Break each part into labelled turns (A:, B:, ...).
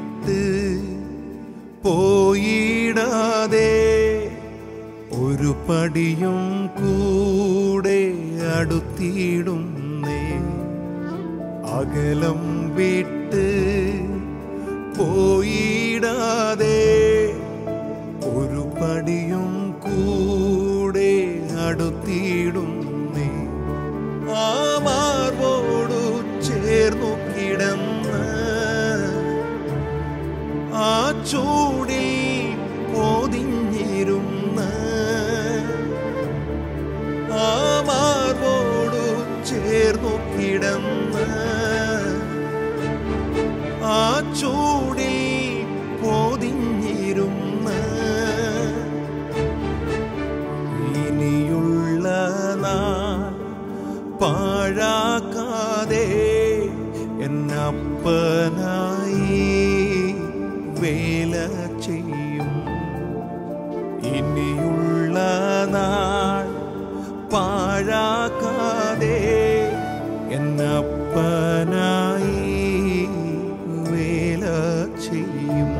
A: വിട്ട് പോയിടാതെ ഒരു പടിയും കൂടെ അടുത്തിടുന്നേ അകലം വിട്ട് പോയിടാതെ ഒരു പടിയും കൂടെ അടുത്തിടുന്നേ ആ മാർബോടു ചേർന്നു കിടന്ന് ആ ചൂടിൽ പൊതിഞ്ഞിരുന്ന ആ മാർബോടു ചേർന്നു കിടന്ന് ആ ചൂടിൽ പൊതിഞ്ഞിരുന്ന ഇനിയുള്ള നാൾ പാഴാക്കാതെ എന്നപ്പനായി വേല ചെയ്യും ഇനിയുള്ള നാൾ പാഴാക്കാതെ എന്നപ്പനായി വേല ചെയ്യും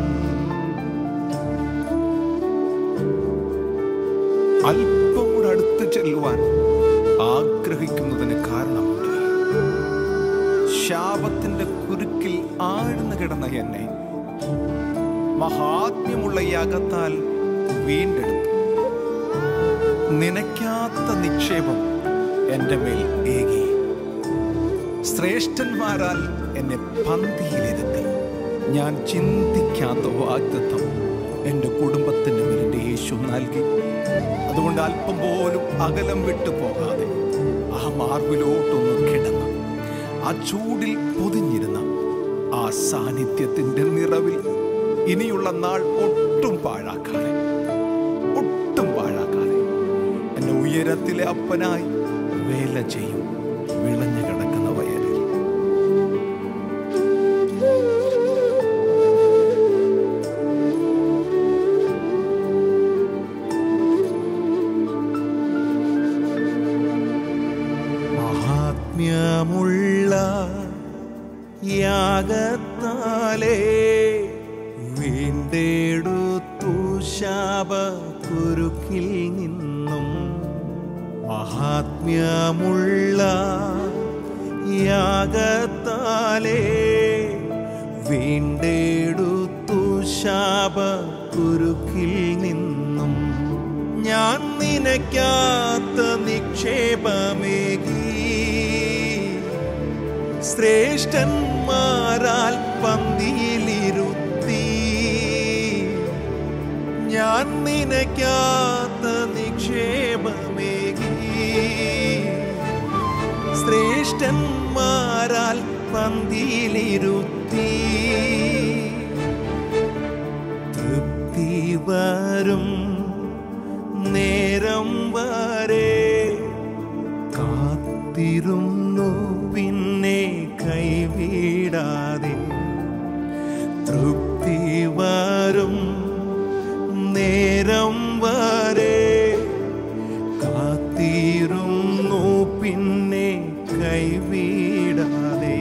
B: അല്പം കൂടെ അടുത്ത് ചെല്ലുവാൻ ആഗ്രഹിക്കുന്നതിന് കാരണമുണ്ട് ശാപത്തിന്റെ കുരുക്കിൽ ആഴ്ന്നു കിടന്ന എന്നെ മഹാത്മ്യമുള്ള യാഗത്താൽ വീണ്ടെടുത്തു നനയ്ക്കാത്ത നിക്ഷേപം എൻ്റെ മേൽ ഏകി ശ്രേഷ്ഠന്മാരാൽ എന്നെ പന്തിയിലിരുത്തി ഞാൻ ചിന്തിക്കാത്ത വാഗ്ദത്വം എൻ്റെ കുടുംബത്തിന് മേൽ എൻ്റെ യേശു നൽകി അതുകൊണ്ട് അല്പം പോലും അകലം വിട്ടു പോകാതെ ആ മാർബിലോട്ടൊന്ന് കിടന്ന് ആ ചൂടിൽ പൊതിഞ്ഞിരുന്ന ആ സാന്നിധ്യത്തിന്റെ നിറവിൽ ഇനിയുള്ള നാൾ ഒട്ടും പാഴാക്കാതെ ഒട്ടും പാഴാക്കാതെ എന്നെ ഉയരത്തിലെ അപ്പനായി വേല ചെയ്യും വിളഞ്ഞു കിടക്കുന്ന വയലിൽ
A: മഹാത്മ്യമുള്ള യാഗത്താലേ വീണ്ടെടുത്തു ശാപ കുരുക്കിൽ നിന്നും മഹാത്മ്യമുള്ള യാഗത്താലേ വീണ്ടെടുത്തു ശാപ കുരുക്കിൽ നിന്നും ഞാൻ നിനയ്ക്കാത്ത നിക്ഷേപമേകി ശ്രേഷ്ഠന്മാരാൽ പന്തിയിലിരുത്തി ഞാൻ നിനയ്ക്കാത്ത നിക്ഷേപമേകി ശ്രേഷ്ഠന്മാരാൽ പന്തിയിലിരുത്തി തൃപ്തി വരും നേരം വരെ കാത്തിരുന്നു പിന്നെ കൈവിടാതെ തൃപ്തി വരും നേരം വരെ കാത്തിരുന്നു പിന്നെ കൈവിടാതെ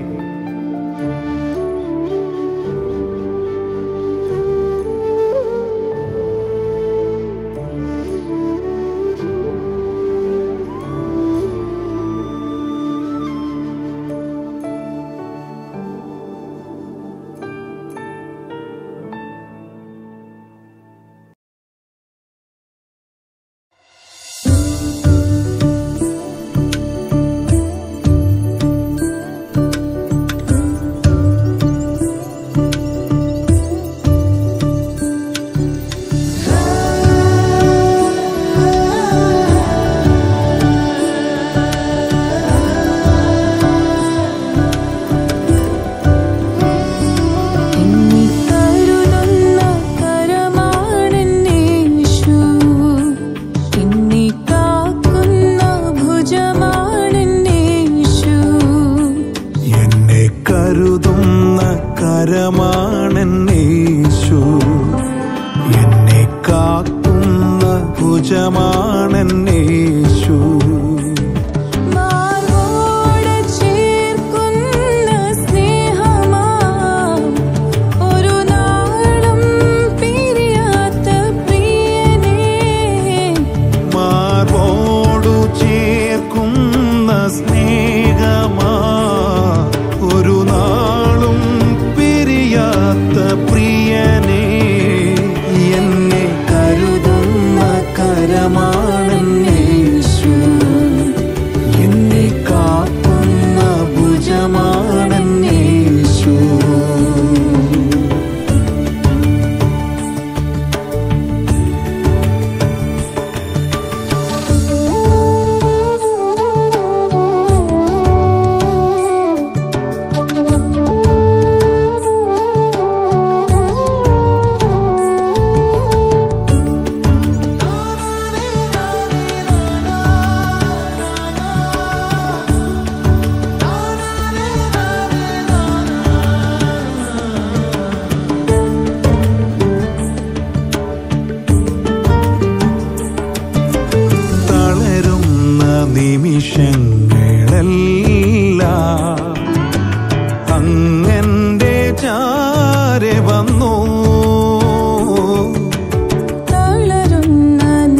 C: എന്നെ കരുതുന്ന കരമാണെന്നേശു എന്നെ കാക്കുന്ന ഭുജമാണെന്നേശു
A: എന്നെ കരുതുന്ന കരമാണെന്നേശു എന്നെ കാക്കുന്ന ഭുജമാണെന്നേശു
C: മാർവോട് ചേർക്കുന്ന സ്നേഹമാ
A: പിരിയാത്ത പ്രിയനെ എന്നെ കരുതുന്ന കരമാണെന്നേശു എന്നെ കാക്കുന്ന ഭുജമാണെന്നേശു തളരുന്ന നിമിഷങ്ങളെല്ലാം അങ്ങന്റെ ചാരെ വന്നു
C: തളരുന്ന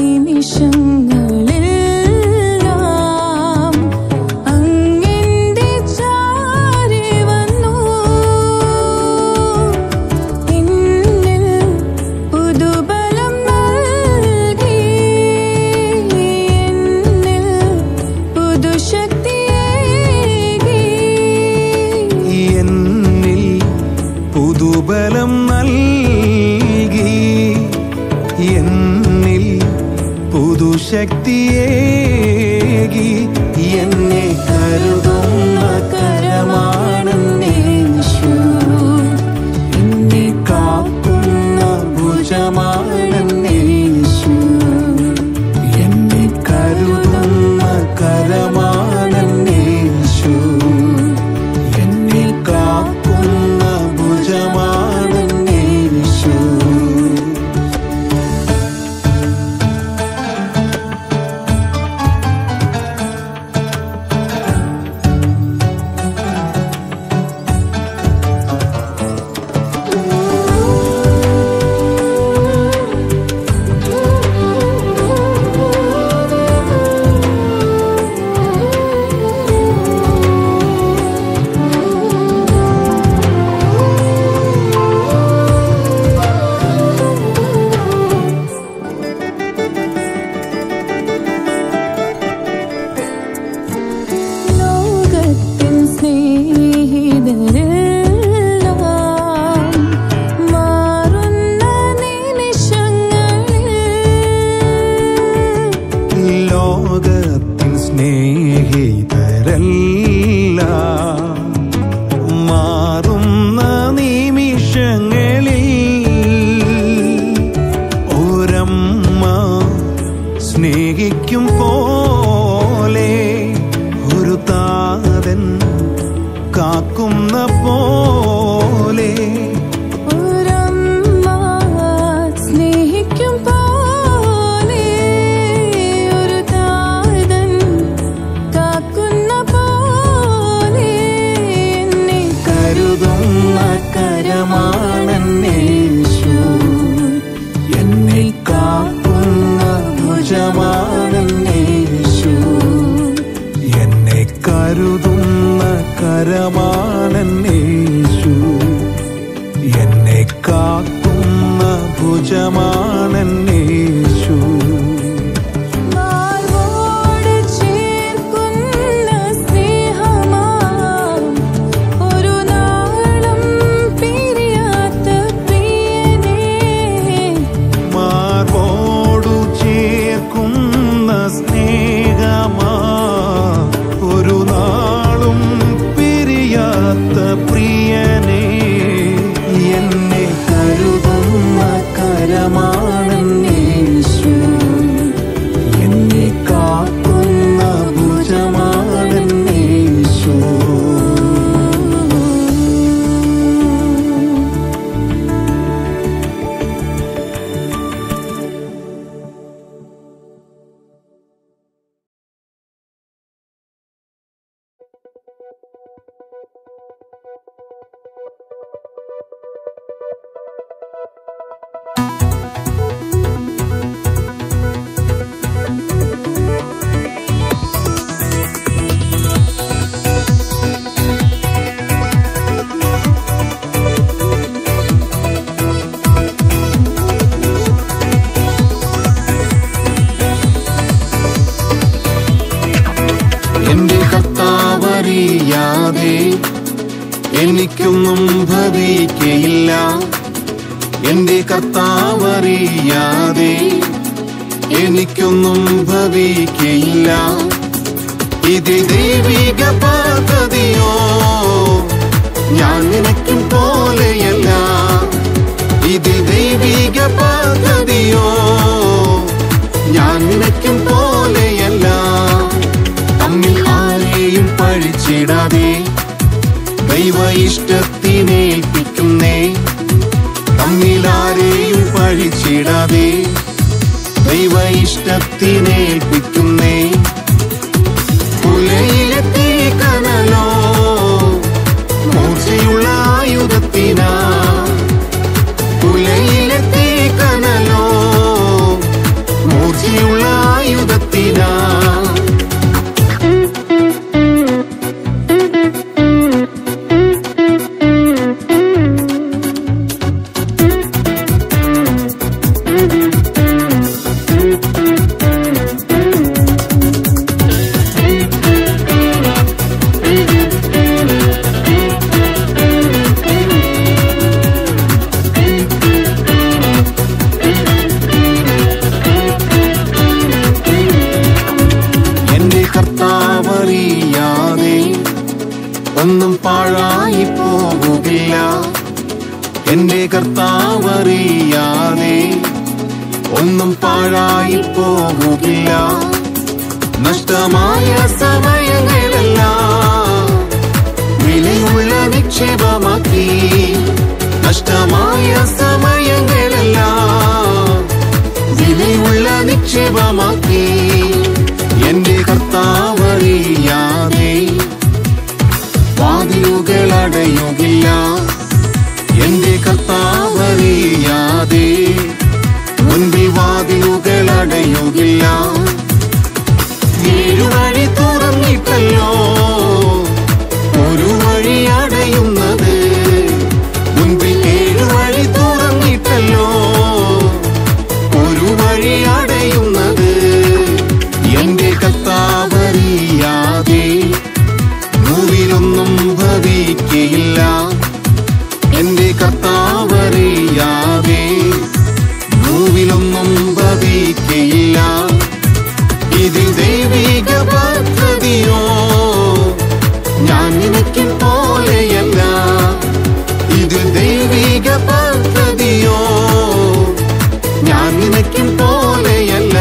C: നിമിഷങ്ങളെല്ലാം അങ്ങന്റെ ചാരി വന്നു എന്നിൽ പുതുബലം നൽകി എന്നിൽ പുതുശക്തിയേകി
A: എന്നിൽ പുതുബലം നൽകി എന്നിൽ പുതുശക്തിയേകി എന്നെ കരുതുന്ന കരമാണെന്നേശു എന്നെ കാക്കുന്ന ഭുജമാണെന്നേശു എന്നെ കരുതുന്ന കരമാണെന്നേശു എന്നെ കാക്കുന്ന ഭുജമാണെന്നേശു
C: ലോകത്തിൻ സ്നേഹിതരെല്ലാം മാറുന്ന നിമിഷങ്ങളിൽ
A: ലോകത്തിൻ സ്നേഹിതരെല്ലാം മാറുന്ന നിമിഷങ്ങളിൽ ഒരമ്മ സ്നേഹിക്കും പോലെ ഒരു താതൻ കാക്കുന്ന പോലെ
C: ഒരമ്മ സ്നേഹിക്കും പോലെ ഒരു താതൻ കാക്കുന്ന പോലെ എന്നെ
A: കരുതുന്ന കരമാണെന്നേശു എന്നെ കാക്കുന്ന ഭുജമാണെന്നേശു എന്നെ കരുതുന്ന കരമാണെന്നേശു എന്നെ കാക്കുന്ന ഭുജമാണെന്നേശു
C: മാർവോട് ചേർക്കുന്ന സ്നേഹമാം ഒരു നാളും പിരിയാത്ത പ്രിയനേ
A: മാർവോടു ചേർക്കുന്ന സ്നേഹമാ ഒരു നാളും പിരിയാത്ത പ്രിയനെ എന്നെ കരുതുന്ന കരമാ എനിക്കൊന്നും ഭവിക്കയില്ല എന്റെ കർത്താവറിയാതെ എനിക്കൊന്നും ഭവിക്കയില്ല ഇത് ദൈവിക പദ്ധതിയോ ഞാൻ നിനക്കും പോലെയല്ല ഇത് ദൈവിക പദ്ധതിയോ ഞാൻ നിനക്കും പോലെയല്ല തമ്മിൽ ആരെയും പഴിച്ചിടാതെ ദൈവ ഇഷ്ടത്തിനേൽപ്പിക്കുന്നേ തമ്മിൽ ആരെയും പഴിച്ചിടാതെ ദൈവ ഇഷ്ടത്തിനേൽപ്പിക്കുന്നേ പുലയിലെ തീ കനലോ മൂർച്ചയുള്ള ആയുധത്തിനാ പുലയിലെ തീ കനലോ മൂർച്ചയുള്ള ആയുധത്തിനാ എന്റെ കർത്താവറിയാതെ ഒന്നും പാഴായി പോകുകില്ല എന്റെ കർത്താവറിയാതെ ഒന്നും പാഴായി പോകുകില്ല നഷ്ടമായ സമയങ്ങളെല്ലാം വിലയുള്ള നിക്ഷേപമാക്കി നഷ്ടമായ സമയങ്ങളെല്ലാം വിലയുള്ള നിക്ഷേപമാക്കി എന്റെ കർത്താവറിയാതെ വാതിലുകൾ അടയുകില്ല എന്റെ കർത്താവറിയാതെ മുൻപിൽ വാതിലുകൾ അടയുകില്ല ഏഴുവഴി തുറന്നിട്ടല്ലോ ഒരു വഴി അടയുന്നത് മുൻപിൽ ഏഴുവഴി തുറന്നിട്ടല്ലോ ഒരു വഴി അടയുന്നത് എന്റെ കർത്താവറിയാതെ ഭൂവിലൊന്നും ഭവിക്കയില്ല എന്റെ കർത്താവറിയാതെ ഭൂവിലൊന്നും ഭവിക്കയില്ല ഇതിൽ ദൈവിക പദ്ധതിയോ ഞാൻ നിനക്കും പോലെയല്ല ഇത് ദൈവിക പദ്ധതിയോ ഞാൻ നിനക്കും പോലെയല്ല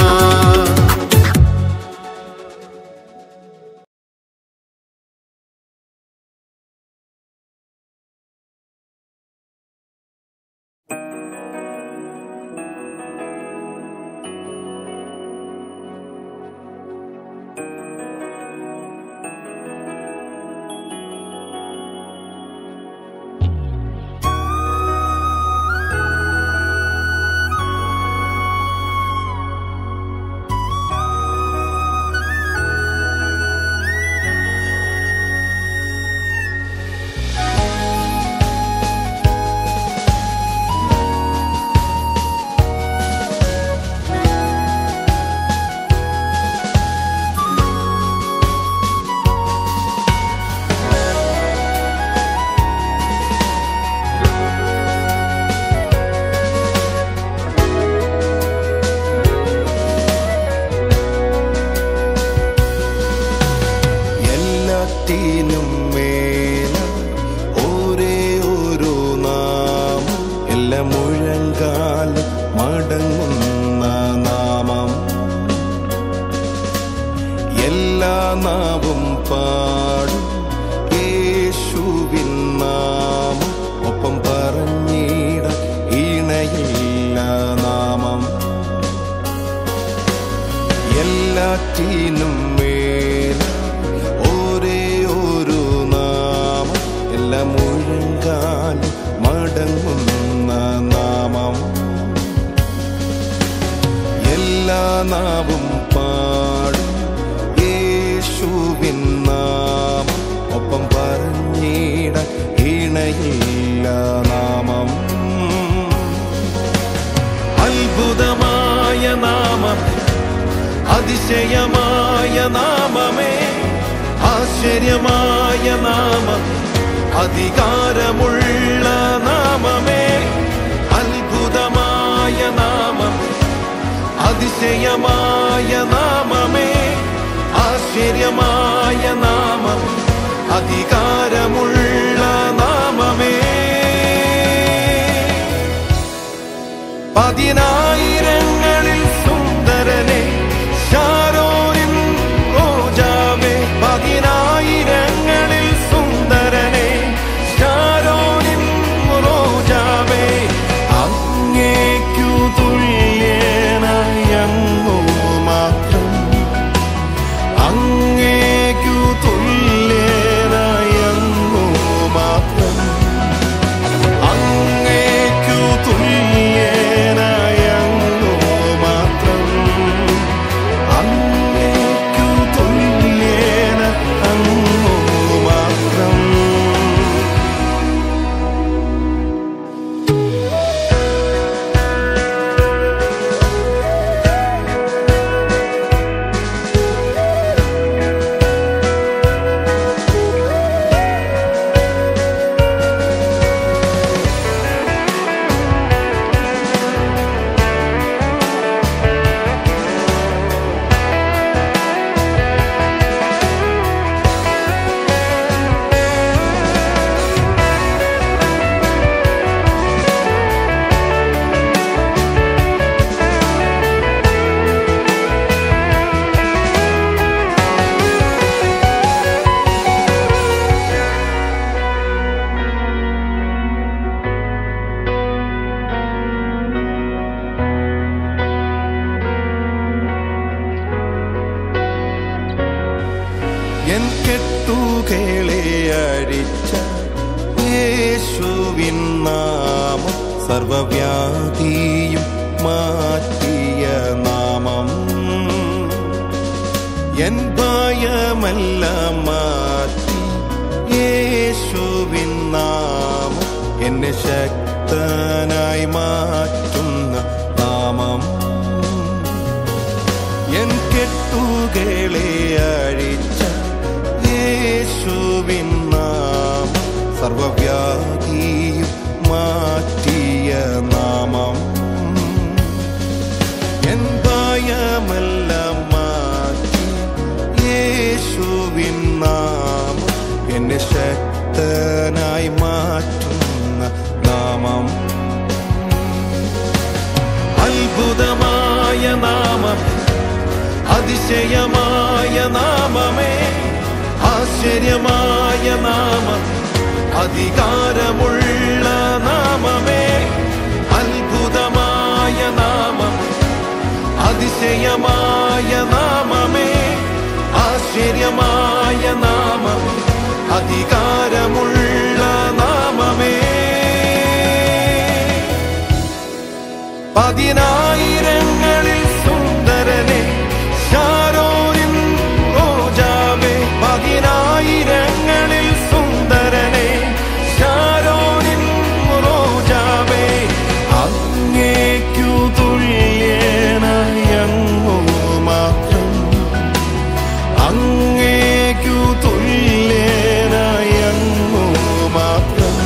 A: എല്ലാറ്റിനും മേല ഒരേ ഒരു നാമം എല്ലാ മുഴങ്കാൽ മടങ്ങുന്ന നാമം എല്ലാ നാവും പാടും യേശുവിൻ നാമം ഒപ്പം പറഞ്ഞിട ഇണയില്ല നാമം എല്ലാറ്റിനും മേല ഒരേ ഒരു നാമം എല്ലാ മുഴങ്കാലും മടങ്ങുന്ന നാമം എല്ലാ നാവും പാടും യേശുവിൻ നാമം ഒപ്പം പറഞ്ഞിട ഇണയില്ല നാമം അത്ഭുതമായ നാമം അതിശയമായ നാമമേ ആശ്ചര്യമായ നാമം അധികാരമുള്ള നാമമേ അത്ഭുതമായ നാമം അതിശയമായ നാമമേ ആശ്ചര്യമായ നാമം അധികാരമുള്ള നാമമേ പതിനായിരങ്ങളിൽ സുന്ദരനെ ഷാരോനിൻ റോജാവേ പതിനായിരങ്ങളിൽ സുന്ദരനെ ഷാരോനിൻ റോജാവേ അങ്ങേക്കു തുല്യനായങ്ങു മാത്രം അങ്ങേക്കു തുല്യനായങ്ങു മാത്രം അങ്ങേക്കു തുല്യനായങ്ങു മാത്രം അങ്ങേക്കു തുല്യന അങ്ങു മാത്രം എൻ കെട്ടുകളെ അഴിച്ച യേശുവിൻ നാമം സർവവ്യാധിയും മാറ്റിയ നാമം എൻ ഭയമെല്ലാം മാറ്റി യേശുവിൻ നാമം എന്നെ ശക്തനായി മാറ്റുന്ന നാമം എൻ കെട്ടുകളെ അഴിച്ച യേശുവിൻ നാമം സർവവ്യാധിയും മാറ്റിയ നാമം എൻ ഭയമെല്ലാം മാറ്റി യേശുവിൻ നാമം എന്നെ ശക്തനായി മാറ്റുന്ന നാമം അത്ഭുതമായ നാമം അതിശയമായ നാമമേ ആശ്ചര്യമായ നാമം അധികാരമുള്ള നാമമേ അത്ഭുതമായ നാമം അതിശയമായ നാമമേ ആശ്ചര്യമായ നാമം അധികാരമുള്ള നാമമേ പതിനായിരങ്ങളിൽ സുന്ദരനെ ഷാരോനിൻ റോജാവേ പതിനായിരങ്ങളിൽ സുന്ദരനെ ഷാരോനിൻ റോജാവേ അങ്ങേക്കു തുല്യനായങ്ങു മാത്രം അങ്ങേക്കു തുല്യനായങ്ങു മാത്രം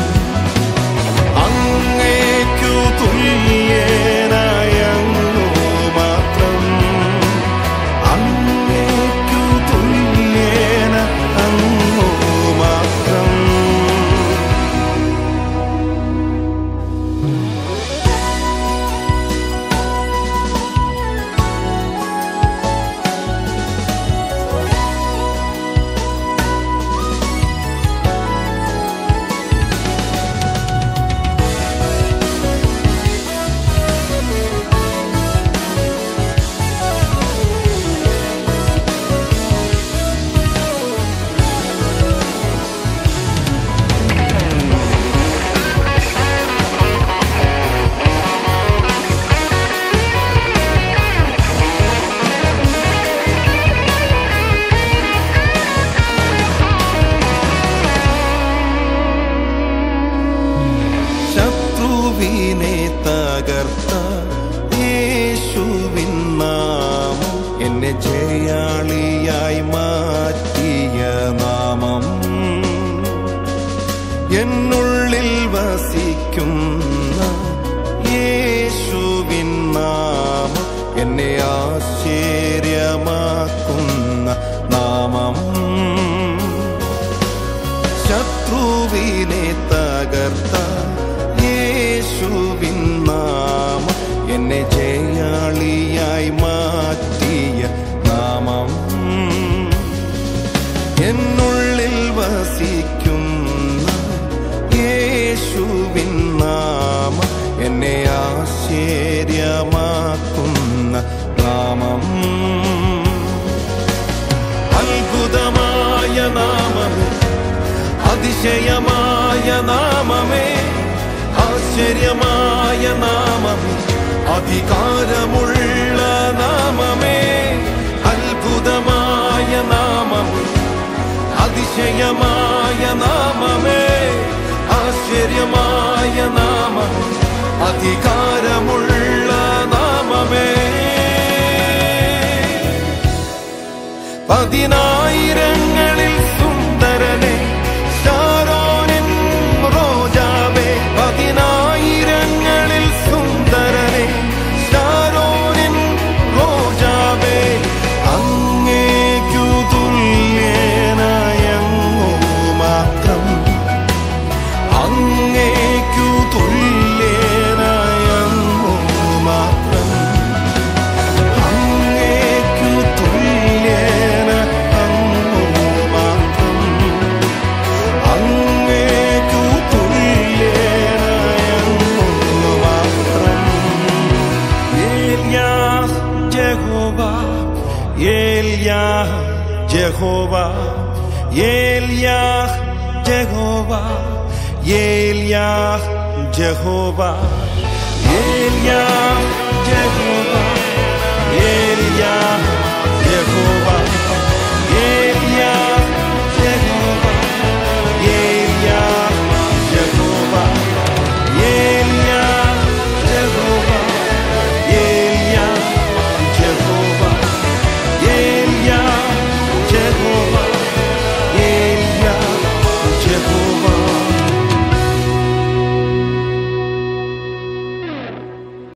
A: അങ്ങേക്കു തുല്യനായങ്ങു മാത്രം അങ്ങേക്കു തുല്യന അങ്ങു മാത്രം ശത്രുവിനെ തകർത്ത യേശുവിൻ നാമം എന്നെ ജയാളിയായി മാറ്റിയ നാമം അതിശയമായ നാമമേ ആശ്ചര്യമായ നാമമേ അധികാരമുള്ള നാമമേ അത്ഭുതമായ നാമമേ അതിശയമായ നാമമേ ആശ്ചര്യമായ നാമമേ അധികാരമുള്ള നാമമേ പതിനായിരങ്ങളിൽ സുന്ദരനെ ഷാരോനിൻ റോജാവേ പതിനായിരങ്ങളിൽ സുന്ദരനെ ഷാരോനിൻ റോജാവേ അങ്ങേക്കു തുല്യനായങ്ങോ മാത്രം അങ്ങേക്കു തുല്യനായങ്ങോ മാത്രം അങ്ങേക്കു തുല്യന അങ്ങോ മാത്രം അങ്ങേക്കു തുല്യനായങ്ങോ മാത്രം ഏലിയാഹ് യഹോവ ഏലിയാഹ് യഹോവ ഏലിയാഹ് യഹോവ ഏലിയാഹ് യഹോവ ഏലിയാഹ് യഹോവ ഏലിയാഹ് യഹോവ